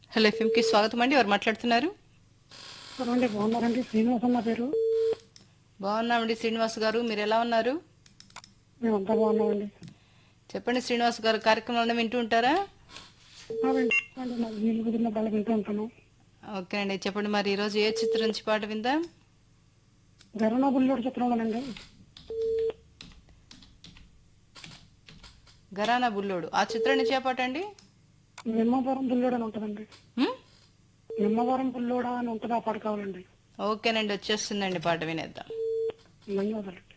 Hello ఎఫ్ఎంకి స్వాగతం అండి ఎవరు మాట్లాడుతున్నారు అండి బాగున్నారండి శ్రీనివాస్ అన్న పేరు బాగున్నామండి శ్రీనివాస్ గారు మీరు ఎలా ఉన్నారు మేమంతా బాగున్నామండి చెప్పండి శ్రీనివాస్ గారు కార్యక్రమాలను వింటూ ఉంటారా ఆ, వింటామండి మాకు వీలు కుదిరిన బాగా వింటూ ఉంటాను ఓకేనండి చెప్పండి మరి ఈరోజు ఏ చిత్రం నుంచి పాట విందాం గరుణ బుల్లోడు చిత్రంలోనండి గరానా బుల్లోడు ఆ చిత్రం నుంచి ఏ పాట అండి నిమ్మవరం బుల్లోడు అని ఉంటుందండి హ్మ్? నిమ్మవరం బుల్లోడా అని ఉంటుంది ఆ పాట కావాలండి ఓకేనండి వచ్చేస్తుందండి పాట వినేద్దాం ధన్యవాదాలు